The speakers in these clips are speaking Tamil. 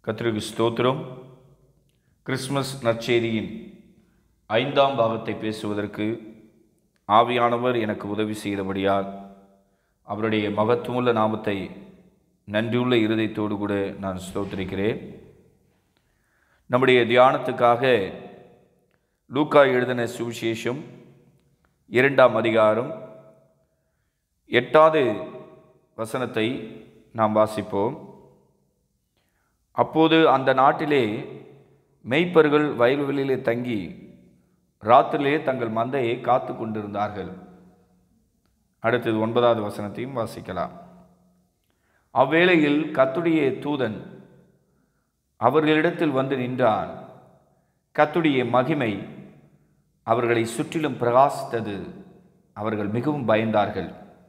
கத்திரிக்கு ஸ்தோத்திரம் கிறிஸ்மஸ் நற்செய்தியின் ஐந்தாம் பாகத்தை பேசுவதற்கு ஆவியானவர் எனக்கு உதவி செய்தபடியால் அவருடைய மகத்துவமுள்ள நாமத்தை நன்றியுள்ள இருதயத்தோடு கூட நான் ஸ்தோத்திரிக்கிறேன் நம்முடைய தியானத்துக்காக லூக்கா எழுதின சுவிசேஷம் இரண்டாம் அதிகாரம் எட்டாவது வசனத்தை நாம் வாசிப்போம் அப்போது அந்த நாட்டிலே மெய்ப்பர்கள் வயல்வெளியிலே தங்கி ராத்திரிலே தங்கள் மந்தையை காத்து கொண்டிருந்தார்கள் அடுத்தது ஒன்பதாவது வசனத்தையும் வாசிக்கலாம் அவ்வேளையில் கத்துடைய தூதன் அவர்களிடத்தில் வந்து நின்றான் கத்துடைய மகிமை அவர்களை சுற்றிலும் பிரகாசித்தது அவர்கள் மிகவும் பயந்தார்கள்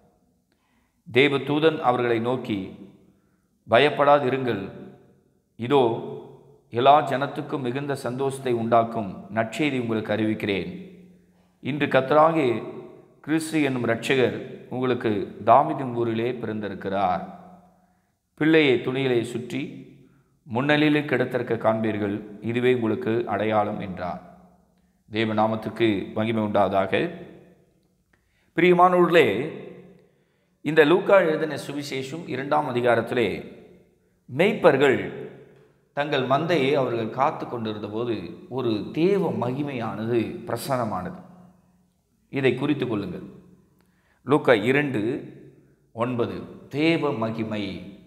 தேவ தூதன் அவர்களை நோக்கி பயப்படாதிருங்கள் இதோ எல்லா ஜனத்துக்கும் மிகுந்த சந்தோஷத்தை உண்டாக்கும் நற்செய்தி உங்களுக்கு அறிவிக்கிறேன் இன்று கத்தராகி கிறிஸ்து என்னும் இரட்சகர் உங்களுக்கு தாமிதின் ஊரிலே பிறந்திருக்கிறார் பிள்ளையை துணிகளை சுற்றி முன்னலிலே கிடத்திருக்க காண்பீர்கள் இதுவே உங்களுக்கு அடையாளம் என்றார் தேவ நாமத்துக்கு மகிமை உண்டாவதாக பிரியமானவர்களே இந்த லூக்கா எழுதின சுவிசேஷம் இரண்டாம் அதிகாரத்திலே மெய்ப்பர்கள் தங்கள் மந்தையை அவர்கள் காத்து கொண்டிருந்த போது ஒரு தேவ மகிமையானது பிரசனமானது இதை குறித்து கொள்ளுங்கள் லூக்கா இரண்டு ஒன்பது தேவ மகிமை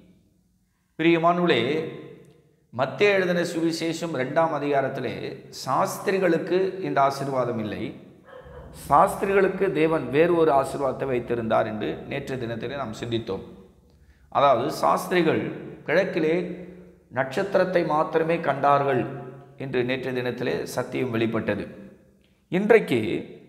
பிரியமானுளே மத்திய எழுதின சுவிசேஷம் ரெண்டாம் அதிகாரத்திலே சாஸ்திரிகளுக்கு இந்த ஆசிர்வாதம் இல்லை சாஸ்திரிகளுக்கு தேவன் வேறு ஒரு ஆசிர்வாதத்தை வைத்திருந்தார் என்று நேற்று தினத்திலே நாம் சிந்தித்தோம் அதாவது சாஸ்திரிகள் கிழக்கிலே நட்சத்திரத்தை மாத்திரமே கண்டார்கள் என்று நேற்று தினத்திலே சத்தியம் வெளிப்பட்டது இன்றைக்கு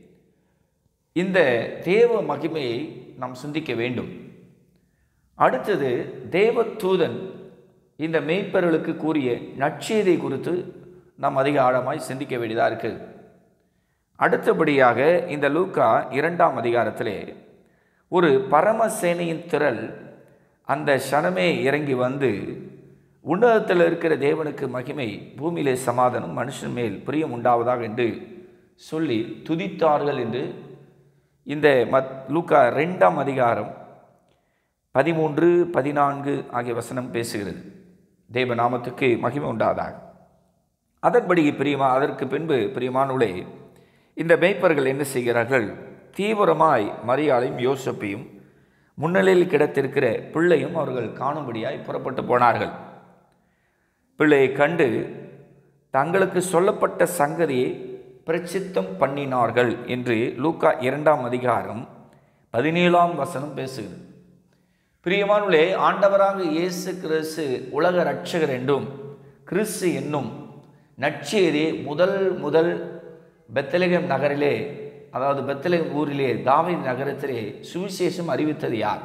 இந்த தேவ மகிமையை நாம் சிந்திக்க வேண்டும் அடுத்தது தேவ தூதன் இந்த மெய்ப்பர்களுக்கு கூறிய நற்செய்தி குறித்து நாம் அதிக ஆழமாய் சிந்திக்க வேண்டியதாக இருக்குது அடுத்தபடியாக இந்த லூக்கா இரண்டாம் அதிகாரத்திலே ஒரு பரமசேனையின் திரள் அந்த சனமே இறங்கி வந்து உன்னதத்தில் இருக்கிற தேவனுக்கு மகிமை பூமியிலே சமாதானம் மனுஷன் மேல் பிரியம் உண்டாவதாக என்று சொல்லி துதித்தார்கள் என்று இந்த மத் லூக்கா ரெண்டாம் அதிகாரம் பதிமூன்று பதினான்கு ஆகிய வசனம் பேசுகிறது தேவ நாமத்துக்கு மகிமை உண்டாதாக அதன்படி பிரியமா அதற்கு பின்பு பிரியமானுளே இந்த மேய்ப்பர்கள் என்ன செய்கிறார்கள் தீவிரமாய் மரியாதையும் யோசப்பையும் முன்னிலையில் கிடத்திருக்கிற பிள்ளையும் அவர்கள் காணும்படியாய் புறப்பட்டு போனார்கள் பிள்ளையை கண்டு தங்களுக்கு சொல்லப்பட்ட சங்கதியை பிரச்சித்தம் பண்ணினார்கள் என்று லூக்கா இரண்டாம் அதிகாரம் பதினேழாம் வசனம் பேசுகிறது பிரியமானுளே ஆண்டவராக இயேசு கிறிஸ்து உலக ரட்சகர் என்றும் கிறிஸ்து என்னும் நற்செய்தி முதல் முதல் பெத்தலகம் நகரிலே அதாவது பெத்தலகம் ஊரிலே தாவை நகரத்திலே சுவிசேஷம் அறிவித்தது யார்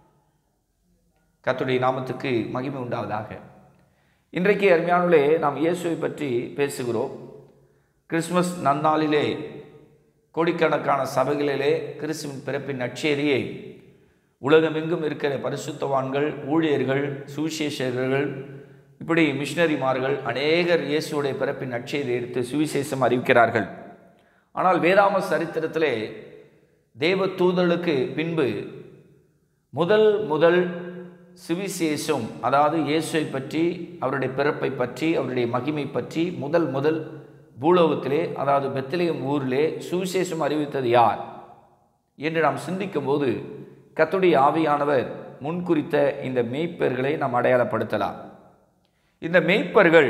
கத்துடைய நாமத்துக்கு மகிமை உண்டாவதாக இன்றைக்கு அருமையானுள்ளே நாம் இயேசுவை பற்றி பேசுகிறோம் கிறிஸ்மஸ் நன்னாளிலே கோடிக்கணக்கான சபைகளிலே கிறிஸ்துவின் பிறப்பின் நற்செய்தியை உலகமெங்கும் இருக்கிற பரிசுத்தவான்கள் ஊழியர்கள் சுவிசேஷர்கள் இப்படி மிஷினரிமார்கள் அநேகர் இயேசுடைய பிறப்பின் நற்செய்தி எடுத்து சுவிசேஷம் அறிவிக்கிறார்கள் ஆனால் வேதாம சரித்திரத்திலே தேவ தூதலுக்கு பின்பு முதல் முதல் சுவிசேஷம் அதாவது இயேசுவை பற்றி அவருடைய பிறப்பை பற்றி அவருடைய மகிமை பற்றி முதல் முதல் பூலோகத்திலே அதாவது பெத்திலேயம் ஊரிலே சுவிசேஷம் அறிவித்தது யார் என்று நாம் சிந்திக்கும் போது கத்துடைய ஆவியானவர் முன்குறித்த இந்த மெய்ப்பர்களை நாம் அடையாளப்படுத்தலாம் இந்த மெய்ப்பர்கள்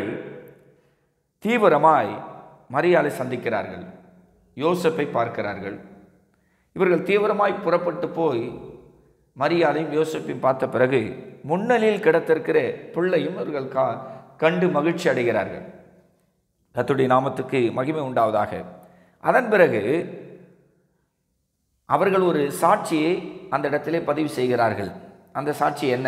தீவிரமாய் மரியாதை சந்திக்கிறார்கள் யோசப்பை பார்க்கிறார்கள் இவர்கள் தீவிரமாய் புறப்பட்டு போய் மரியாதையும் யோசப்பையும் பார்த்த பிறகு முன்னணியில் கிடத்திருக்கிற பிள்ளையும் இவர்கள் கா கண்டு மகிழ்ச்சி அடைகிறார்கள் கத்துடைய நாமத்துக்கு மகிமை உண்டாவதாக அதன் பிறகு அவர்கள் ஒரு சாட்சியை அந்த இடத்திலே பதிவு செய்கிறார்கள் அந்த சாட்சி என்ன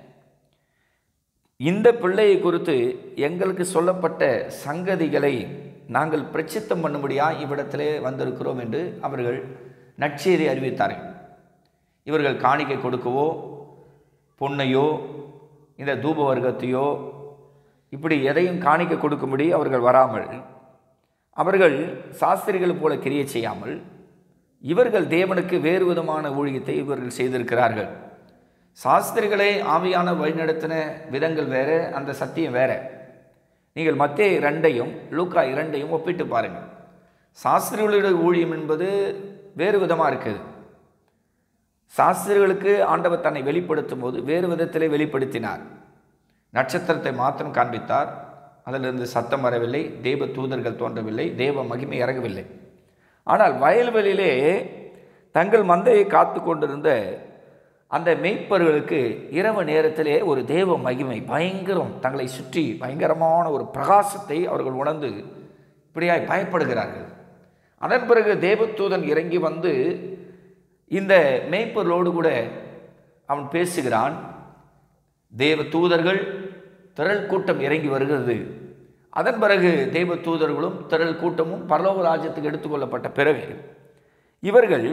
இந்த பிள்ளையை குறித்து எங்களுக்கு சொல்லப்பட்ட சங்கதிகளை நாங்கள் பிரச்சித்தம் பண்ணும்படியா இவ்விடத்திலே வந்திருக்கிறோம் என்று அவர்கள் நற்செய்தி அறிவித்தார்கள் இவர்கள் காணிக்கை கொடுக்கவோ பொன்னையோ இந்த தூப வர்க்கத்தையோ இப்படி எதையும் காணிக்க கொடுக்கும்படி அவர்கள் வராமல் அவர்கள் சாஸ்திரிகள் போல கிரியை செய்யாமல் இவர்கள் தேவனுக்கு வேறு விதமான ஊழியத்தை இவர்கள் செய்திருக்கிறார்கள் சாஸ்திரிகளை ஆவியான வழிநடத்தின விதங்கள் வேற அந்த சத்தியம் வேற நீங்கள் மத்திய இரண்டையும் லூக்கா இரண்டையும் ஒப்பிட்டு பாருங்கள் சாஸ்திரிகளுடைய ஊழியம் என்பது வேறு விதமாக இருக்குது சாஸ்திரிகளுக்கு ஆண்டவர் தன்னை வெளிப்படுத்தும் போது வேறு விதத்திலே வெளிப்படுத்தினார் நட்சத்திரத்தை மாத்திரம் காண்பித்தார் அதிலிருந்து சத்தம் வரவில்லை தேவ தூதர்கள் தோன்றவில்லை தேவ மகிமை இறங்கவில்லை ஆனால் வயல்வெளியிலே தங்கள் மந்தையை காத்து கொண்டிருந்த அந்த மெய்ப்பர்களுக்கு இரவு நேரத்திலே ஒரு தேவ மகிமை பயங்கரம் தங்களை சுற்றி பயங்கரமான ஒரு பிரகாசத்தை அவர்கள் உணர்ந்து இப்படியாய் பயப்படுகிறார்கள் அதன் பிறகு தேவதூதன் இறங்கி வந்து இந்த மெய்ப்பொருளோடு கூட அவன் பேசுகிறான் தேவ தூதர்கள் திரள் கூட்டம் இறங்கி வருகிறது அதன் பிறகு தேவ தூதர்களும் திரள் கூட்டமும் பரலோக ராஜ்யத்துக்கு எடுத்துக்கொள்ளப்பட்ட பிறகு இவர்கள்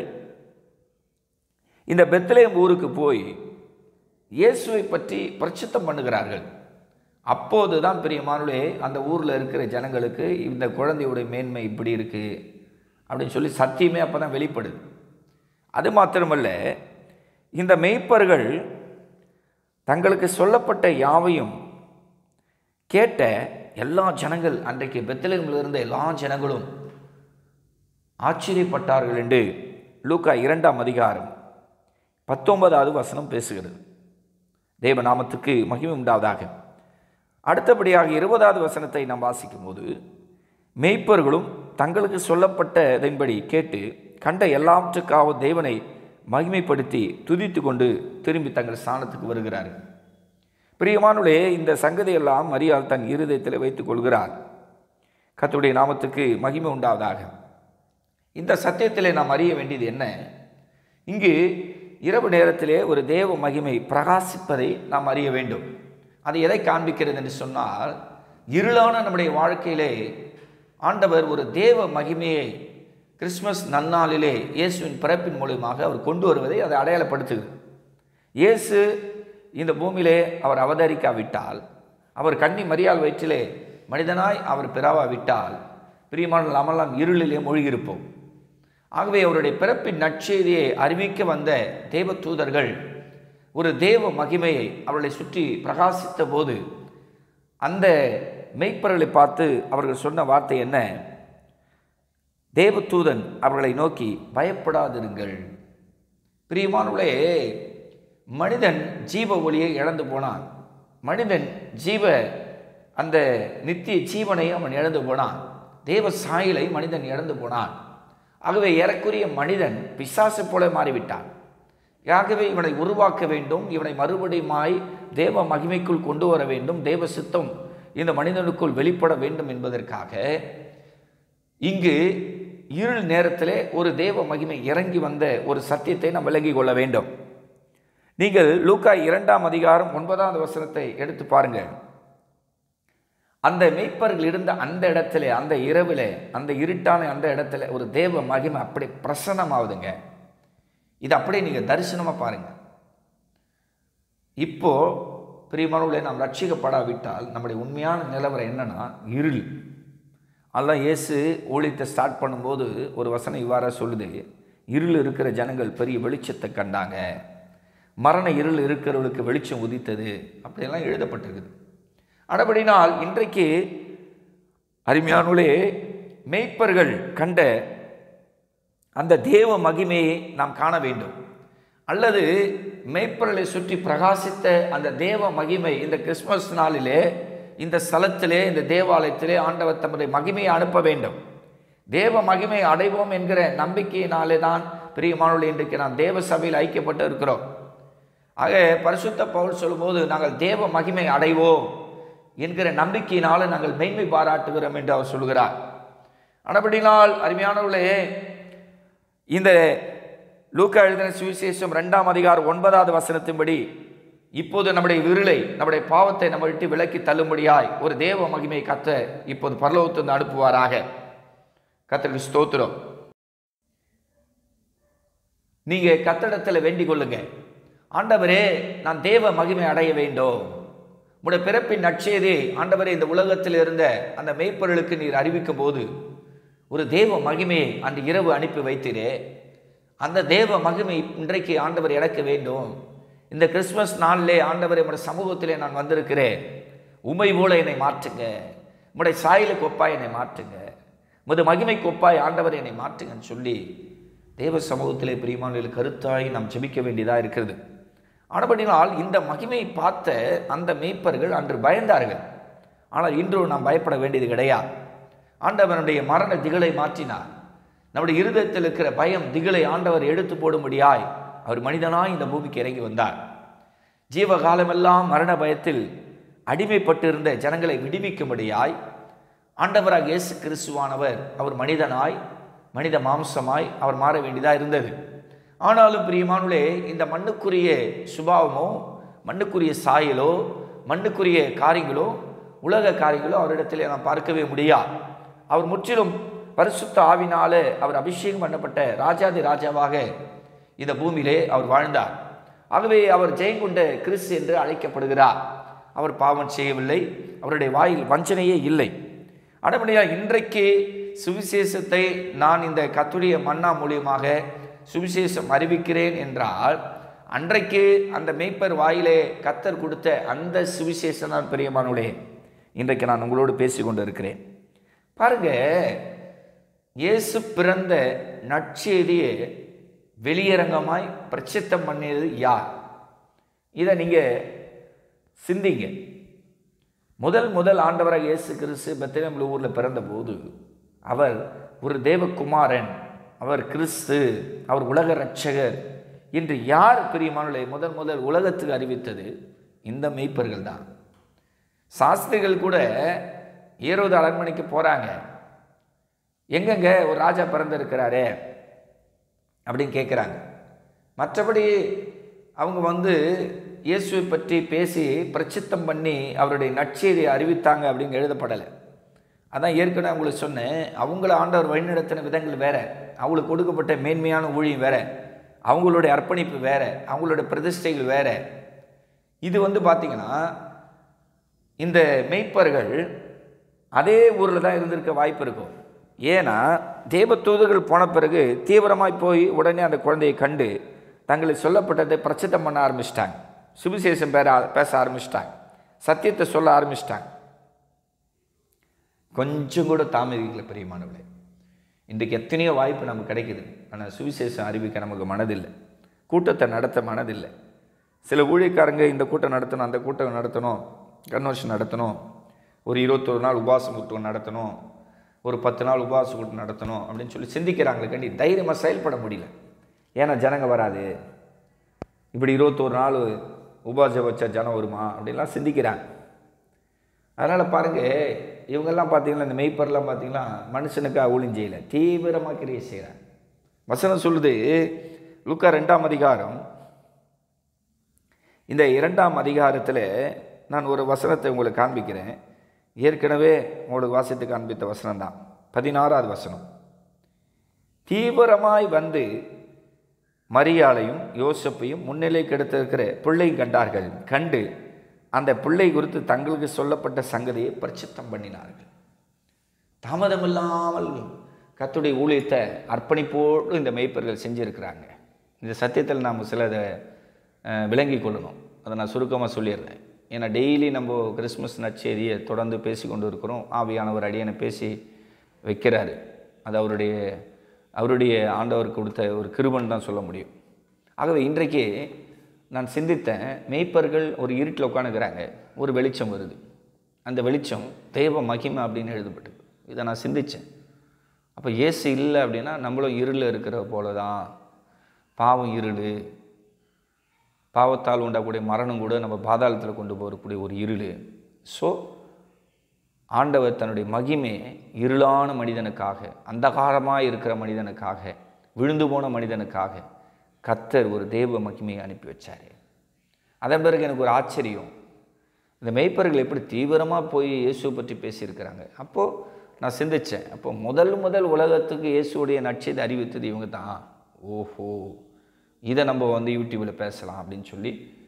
இந்த பெத்லேம் ஊருக்கு போய் இயேசுவை பற்றி பிரச்சித்தம் பண்ணுகிறார்கள் அப்போது தான் பிரியமானுலே அந்த ஊரில் இருக்கிற ஜனங்களுக்கு இந்த குழந்தையுடைய மேன்மை இப்படி இருக்குது அப்படின்னு சொல்லி சத்தியமே அப்போ தான் வெளிப்படுது அது மாத்திரமல்ல இந்த மெய்ப்பர்கள் தங்களுக்கு சொல்லப்பட்ட யாவையும் கேட்ட எல்லா ஜனங்கள் அன்றைக்கு பெத்தலேமில் இருந்த எல்லா ஜனங்களும் ஆச்சரியப்பட்டார்கள் என்று லூக்கா இரண்டாம் அதிகாரம் பத்தொன்பதாவது வசனம் பேசுகிறது தேவ நாமத்துக்கு மகிமை உண்டாவதாக அடுத்தபடியாக இருபதாவது வசனத்தை நாம் வாசிக்கும் போது மெய்ப்பர்களும் தங்களுக்கு சொல்லப்பட்டதன்படி கேட்டு கண்ட எல்லாவற்றுக்காக தேவனை மகிமைப்படுத்தி துதித்து கொண்டு திரும்பி தங்கள் ஸ்தானத்துக்கு வருகிறார்கள் பிரியமானுடைய இந்த சங்கதியெல்லாம் மரியாள் தன் இருதயத்தில் வைத்துக் கொள்கிறார் கத்துடைய நாமத்துக்கு மகிமை உண்டாவதாக இந்த சத்தியத்திலே நாம் அறிய வேண்டியது என்ன இங்கு இரவு நேரத்திலே ஒரு தேவ மகிமை பிரகாசிப்பதை நாம் அறிய வேண்டும் அது எதை காண்பிக்கிறது என்று சொன்னால் இருளான நம்முடைய வாழ்க்கையிலே ஆண்டவர் ஒரு தேவ மகிமையை கிறிஸ்மஸ் நன்னாளிலே இயேசுவின் பிறப்பின் மூலியமாக அவர் கொண்டு வருவதை அதை அடையாளப்படுத்துகிறது இயேசு இந்த பூமியிலே அவர் அவதரிக்காவிட்டால் அவர் கன்னி மரியாள் வயிற்றிலே மனிதனாய் அவர் பிறவாவிட்டால் பிரியமான நாமெல்லாம் இருளிலே மூழ்கியிருப்போம் ஆகவே அவருடைய பிறப்பின் நற்செய்தியை அறிவிக்க வந்த தேவ தூதர்கள் ஒரு தேவ மகிமையை அவர்களை சுற்றி பிரகாசித்த போது அந்த மெய்ப்பர்களை பார்த்து அவர்கள் சொன்ன வார்த்தை என்ன தேவதூதன் அவர்களை நோக்கி பயப்படாதிருங்கள் பிரியமானவர்களே மனிதன் ஜீவ ஒளியை இழந்து போனான் மனிதன் ஜீவ அந்த நித்திய ஜீவனை அவன் இழந்து போனான் தேவ சாயலை மனிதன் இழந்து போனான் ஆகவே ஏறக்குரிய மனிதன் பிசாசு போல மாறிவிட்டான் ஆகவே இவனை உருவாக்க வேண்டும் இவனை மறுபடியுமாய் தேவ மகிமைக்குள் கொண்டு வர வேண்டும் தேவ சித்தம் இந்த மனிதனுக்குள் வெளிப்பட வேண்டும் என்பதற்காக இங்கு இருள் நேரத்திலே ஒரு தேவ மகிமை இறங்கி வந்த ஒரு சத்தியத்தை நாம் விலகி கொள்ள வேண்டும் நீங்கள் லூக்கா இரண்டாம் அதிகாரம் ஒன்பதாவது வசனத்தை எடுத்து பாருங்கள் அந்த மெய்ப்பர்கள் இருந்த அந்த இடத்துல அந்த இரவில் அந்த இருட்டான அந்த இடத்துல ஒரு தேவ மகிமை அப்படி பிரசன்னமாகுதுங்க இது அப்படியே நீங்கள் தரிசனமாக பாருங்கள் இப்போ பிரியமானவர்களே நாம் ரட்சிக்கப்படாவிட்டால் நம்முடைய உண்மையான நிலவரம் என்னன்னா இருள் அதெல்லாம் இயேசு ஊழியத்தை ஸ்டார்ட் பண்ணும்போது ஒரு வசனம் இவ்வாறாக சொல்லுது இருள் இருக்கிற ஜனங்கள் பெரிய வெளிச்சத்தை கண்டாங்க மரண இருள் இருக்கிறவர்களுக்கு வெளிச்சம் உதித்தது அப்படியெல்லாம் எழுதப்பட்டிருக்குது அடபடினால் இன்றைக்கு அருமையானுளே மெய்ப்பர்கள் கண்ட அந்த தேவ மகிமையை நாம் காண வேண்டும் அல்லது மெய்ப்பர்களை சுற்றி பிரகாசித்த அந்த தேவ மகிமை இந்த கிறிஸ்மஸ் நாளிலே இந்த ஸ்தலத்திலே இந்த தேவாலயத்திலே ஆண்டவர் தம்முடைய மகிமையை அனுப்ப வேண்டும் தேவ மகிமை அடைவோம் என்கிற நம்பிக்கையினாலே தான் பிரியமானவர்கள் இன்றைக்கு நாம் தேவ சபையில் ஐக்கியப்பட்டு இருக்கிறோம் ஆக பரிசுத்த பவுல் சொல்லும்போது நாங்கள் தேவ மகிமை அடைவோம் என்கிற நம்பிக்கையினால நாங்கள் மேன்மை பாராட்டுகிறோம் என்று அவர் சொல்கிறார் ஆனபடினால் அருமையானவர்களே இந்த லூக்கா எழுதின சுவிசேஷம் ரெண்டாம் அதிகாரம் ஒன்பதாவது வசனத்தின்படி இப்போது நம்முடைய விருளை நம்முடைய பாவத்தை நம்ம விட்டு விலக்கி தள்ளும்படியாய் ஒரு தேவ மகிமை கத்த இப்போது பரலோகத்திலிருந்து அனுப்புவாராக கத்தருக்கு ஸ்தோத்திரம் நீங்க கத்தடத்தில் வேண்டிக் கொள்ளுங்க ஆண்டவரே நான் தேவ மகிமை அடைய வேண்டும் உம்முடைய பிறப்பின் நற்செய்தி ஆண்டவரே இந்த உலகத்தில் இருந்த அந்த மெய்ப்பொருளுக்கு நீர் அறிவிக்கும் போது ஒரு தேவ மகிமையை அன்று இரவு அனுப்பி வைத்தீரே அந்த தேவ மகிமை இன்றைக்கு ஆண்டவர் எனக்கு வேண்டும் இந்த கிறிஸ்மஸ் நாளிலே ஆண்டவர் நம்முடைய சமூகத்திலே நான் வந்திருக்கிறேன் உமை போல என்னை மாற்றுங்க உம்முடைய சாயலுக்கு ஒப்பாய் என்னை மாற்றுங்க உமது மகிமைக்கு ஒப்பாய் ஆண்டவர் என்னை மாற்றுங்கன்னு சொல்லி தேவ சமூகத்திலே பிரியமானவர்கள் கருத்தாய் நாம் ஜெபிக்க வேண்டியதாக இருக்கிறது ஆனபடினால் இந்த மகிமை பார்த்த அந்த மேய்ப்பர்கள் அன்று பயந்தார்கள் ஆனால் இன்று நாம் பயப்பட வேண்டியது கிடையாது ஆண்டவனுடைய மரண திகளை மாற்றினார் நம்முடைய இருதயத்தில் இருக்கிற பயம் திகளை ஆண்டவர் எடுத்து போடும்படியாய் அவர் மனிதனாய் இந்த பூமிக்கு இறங்கி வந்தார் ஜீவகாலமெல்லாம் மரண பயத்தில் அடிமைப்பட்டிருந்த ஜனங்களை விடுவிக்கும்படியாய் ஆண்டவராக இயேசு கிறிஸ்துவானவர் அவர் மனிதனாய் மனித மாம்சமாய் அவர் மாற வேண்டியதாக இருந்தது ஆனாலும் பிரியமானுளே இந்த மண்ணுக்குரிய சுபாவமோ மண்ணுக்குரிய சாயலோ மண்ணுக்குரிய காரியங்களோ உலக காரியங்களோ அவரிடத்தில் நாம் பார்க்கவே முடியாது அவர் முற்றிலும் பரிசுத்த ஆவினாலே அவர் அபிஷேகம் பண்ணப்பட்ட ராஜாதி ராஜாவாக இந்த பூமியிலே அவர் வாழ்ந்தார் ஆகவே அவர் ஜெயங்கொண்ட கிறிஸ்து என்று அழைக்கப்படுகிறார் அவர் பாவம் செய்யவில்லை அவருடைய வாயில் வஞ்சனையே இல்லை அடமடியாக இன்றைக்கு சுவிசேஷத்தை நான் இந்த கத்துடைய மன்னா மூலியமாக சுவிசேஷம் அறிவிக்கிறேன் என்றால் அன்றைக்கு அந்த மேய்ப்பர் வாயிலே கத்தர் கொடுத்த அந்த சுவிசேஷம் தான் பிரியமானுடைய இன்றைக்கு நான் உங்களோடு பேசி கொண்டு இருக்கிறேன் பாருங்க இயேசு பிறந்த நற்செய்தியை வெளியரங்கமாய் பிரச்சித்தம் பண்ணியது யார் இதை நீங்கள் சிந்திங்க முதல் முதல் ஆண்டவராக இயேசு கிறிஸ்து பெத்தலேம் ஊரில் பிறந்தபோது அவர் ஒரு தேவகுமாரன் அவர் கிறிஸ்து அவர் உலக ரட்சகர் என்று யார் பிரியமானலை முதல் முதல் உலகத்துக்கு அறிவித்தது இந்த மெய்ப்பர்கள் தான் சாஸ்திரிகள் கூட ஏரோது அரண்மனைக்கு போகிறாங்க எங்கெங்க ஒரு ராஜா பிறந்திருக்கிறாரே அப்படின்னு கேட்குறாங்க மற்றபடி அவங்க வந்து இயேசுவை பற்றி பேசி பிரச்சித்தம் பண்ணி அவருடைய நற்செய்தியை அறிவித்தாங்க அப்படின்னு எழுதப்படலை அதான் ஏற்கனவே அவங்களுக்கு சொன்னேன் அவங்கள ஆண்டவர் வழிநடத்தின விதங்கள் வேற அவங்களுக்கு கொடுக்கப்பட்ட மேன்மையான ஊழியம் வேற அவங்களுடைய அர்ப்பணிப்பு வேற அவங்களுடைய பிரதிஷ்டைகள் வேற இது வந்து பார்த்திங்கன்னா இந்த மெய்ப்பர்கள் அதே ஊரில் தான் இருந்திருக்க வாய்ப்பு இருக்கும் ஏன்னா தேவ தூதர்கள் போன பிறகு தீவிரமாய் போய் உடனே அந்த குழந்தையை கண்டு தங்களுக்கு சொல்லப்பட்டதை பிரச்சித்தம் பண்ண ஆரம்பிச்சிட்டாங்க சுவிசேஷம் பேர பேச ஆரம்பிச்சிட்டாங்க சத்தியத்தை சொல்ல ஆரம்பிச்சிட்டாங்க கொஞ்சம் கூட தாமதிக்கல பிரியமானவர்களே இன்றைக்கு எத்தனையோ வாய்ப்பு நமக்கு கிடைக்குது ஆனால் சுவிசேஷம் அறிவிக்க நமக்கு மனதில்லை கூட்டத்தை நடத்த மனதில்லை சில ஊழியக்காரங்க இந்த கூட்டம் நடத்தணும் அந்த கூட்டம் நடத்தணும் கன்வர்ஷன் நடத்தணும் ஒரு இருபத்தொரு நாள் உபாசம் கூட்டம் நடத்தணும் ஒரு பத்து நாள் உபவாச கூட்டம் நடத்தணும் அப்படின்னு சொல்லி சிந்திக்கிறாங்களே கண்டி தைரியமாக செயல்பட முடியல ஏன்னா ஜனங்க வராது இப்படி இருபத்தோரு நாள் உபாசம் வச்சா ஜனம் வருமா அப்படின்லாம் சிந்திக்கிறாங்க அதனால் பாருங்கள் இவங்கெல்லாம் பார்த்தீங்கன்னா இந்த மெய்ப்பர்லாம் பார்த்தீங்கன்னா மனுஷனுக்காக ஊழியம் செய்யலை தீவிரமாக கிரியை செய்கிறாங்க வசனம் சொல்லுது லுக்கா ரெண்டாம் அதிகாரம் இந்த இரண்டாம் அதிகாரத்தில் நான் ஒரு வசனத்தை உங்களுக்கு காண்பிக்கிறேன் ஏற்கனவே உங்களுக்கு வாசித்து காண்பித்த வசனம் தான் பதினாறாவது வசனம் தீவிரமாய் வந்து மரியாளையும் யோசப்பையும் முன்னிலை கெடுத்திருக்கிற பிள்ளை கண்டார்கள் கண்டு அந்த பிள்ளை குறித்து தங்களுக்கு சொல்லப்பட்ட சங்கதியை பிரச்சித்தம் பண்ணினார்கள் தாமதமில்லாமல் கத்துடைய ஊழியத்தை அர்ப்பணிப்போடு இந்த மெய்ப்பர்கள் செஞ்சுருக்கிறாங்க இந்த சத்தியத்தில் நாம் சிலதை விளங்கி கொள்ளணும் அதை நான் சுருக்கமாக சொல்லிடுறேன் ஏன்னா டெய்லி நம்ம கிறிஸ்மஸ் நற்செய்தியை தொடர்ந்து பேசி கொண்டு இருக்கிறோம் ஆவியானவர் அடியனை பேசி வைக்கிறாரு அது அவருடைய அவருடைய ஆண்டவர் கொடுத்த ஒரு கிருபன் தான் சொல்ல முடியும் ஆகவே இன்றைக்கு நான் சிந்தித்தேன் மெய்ப்பர்கள் ஒரு இருட்டில் உட்காந்துக்கிறாங்க ஒரு வெளிச்சம் வருது அந்த வெளிச்சம் தெய்வ மகிமை அப்படின்னு எழுதப்பட்டது இதை நான் சிந்தித்தேன் அப்போ ஏசு இல்லை அப்படின்னா நம்மளும் இருளில் இருக்கிற போல தான் பாவம் இருள் பாவத்தால் உண்டாகக்கூடிய மரணம் கூட நம்ம பாதாளத்தில் கொண்டு போகக்கூடிய ஒரு இருள் ஸோ ஆண்டவர் தன்னுடைய மகிமை இருளான மனிதனுக்காக அந்தகாரமாக இருக்கிற மனிதனுக்காக விழுந்து போன மனிதனுக்காக கத்தர் ஒரு தேவ மகிமையை அனுப்பி வச்சார் அதன் பிறகு எனக்கு ஒரு ஆச்சரியம் இந்த மெய்ப்பர்கள் எப்படி தீவிரமாக போய் இயேசுவை பற்றி பேசியிருக்கிறாங்க அப்போது நான் சிந்தித்தேன் அப்போ முதல் முதல் உலகத்துக்கு இயேசுடைய நட்சத்தை அறிவித்தது இவங்க தான் ஓஹோ இதை நம்ம வந்து யூடியூப்பில் பேசலாம் அப்படின்னு சொல்லி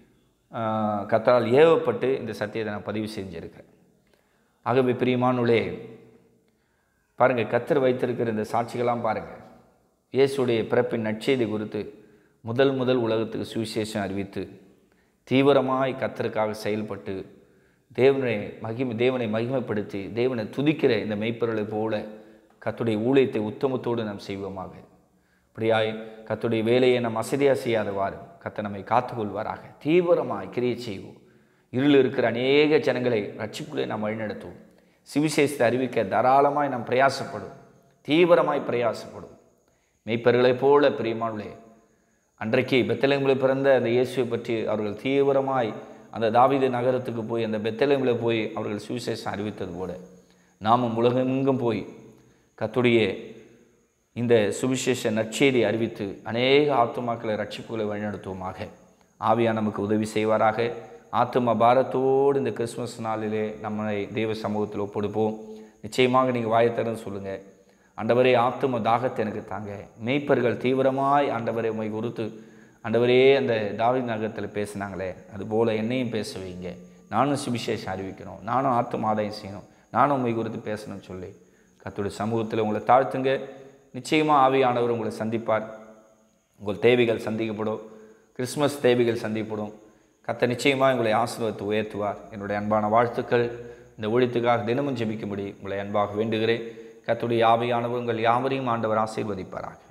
ஆஹ், கர்த்தரால் ஏவப்பட்டு இந்த சத்தியத்தை நான் பதிவு செஞ்சுருக்கேன் ஆகவே பிரியமானுளே பாருங்கள் கத்தர் வைத்திருக்கிற இந்த சாட்சிகளாம் பாருங்கள் இயேசுடைய பிறப்பின் நற்செய்தி குறித்து முதல் முதல் உலகத்துக்கு சுவிசேஷம் அறிவித்து தீவிரமாய் கத்தருக்காக செயல்பட்டு தேவனை மகிமை தேவனை மகிமைப்படுத்தி தேவனை துதிக்கிற இந்த மெய்ப்பொருளை போல கத்துடைய ஊழியத்தை உத்தமத்தோடு நாம் செய்வோமாக இப்படியாய் கத்துடைய வேலையை நாம் அசதியாக செய்யாதவாறு கத்த நம்மை காத்துக்கொள்வாராக தீவிரமாய் கிரியை செய்வோம் இருள் இருக்கிற அநேக ஜனங்களை ரட்சிப்புகளை நாம் வழிநடத்துவோம் சுவிசேஷத்தை அறிவிக்க தாராளமாய் நாம் பிரயாசப்படும் தீவிரமாய் பிரயாசப்படும் மெய்ப்பர்களைப் போல பிரியமானே அன்றைக்கு பெத்தலேமில் பிறந்த அந்த இயேசுவை பற்றி அவர்கள் தீவிரமாய் அந்த தாவீது நகரத்துக்கு போய் அந்த பெத்தலேமில் போய் அவர்கள் சுவிசேஷம் அறிவித்தது போல நாமும் உலகெங்கும் போய் கத்துடைய இந்த சுவிசேஷ நற்செய்தி அறிவித்து அநேக ஆத்துமாக்களை ரட்சிப்புகளை வழிநடத்துவோமாக ஆவியா நமக்கு உதவி செய்வாராக ஆத்தும பாரத்தோடு இந்த கிறிஸ்மஸ் நாளிலே நம்மை தெய்வ சமூகத்தில் ஒப்படுப்போம் நிச்சயமாக நீங்கள் வாயத்தரன்னு சொல்லுங்கள் ஆண்டவரே ஆத்தும தாகத்தை எனக்கு தாங்க மெய்ப்பர்கள் தீவிரமாய் ஆண்டவரை உமை குறித்து ஆண்டவரே அந்த தாவி நகரத்தில் பேசினாங்களே அதுபோல் என்னையும் பேச வைங்க நானும் சுவிசேஷம் அறிவிக்கணும் நானும் ஆத்தும ஆதாயம் செய்யணும் நானும் உண்மை குறித்து பேசணும்னு சொல்லி கர்த்தருடைய சமூகத்தில் உங்களை தாழ்த்துங்க நிச்சயமாக ஆவியானவர் உங்களை சந்திப்பார் உங்கள் தேவைகள் சந்திக்கப்படும் கிறிஸ்மஸ் தேவைகள் சந்திக்கப்படும் கத்த நிச்சயமாக உங்களை ஆசீர்வதித்து உயர்த்துவார் என்னுடைய அன்பான வாழ்த்துக்கள் இந்த ஒழித்துக்காக தினமும் ஜெபிக்கும்படி உங்களை அன்பாக வேண்டுகிறேன் கத்துடைய ஆவியானவர் உங்கள் யாவரையும் ஆண்டவர் ஆசீர்வதிப்பாராக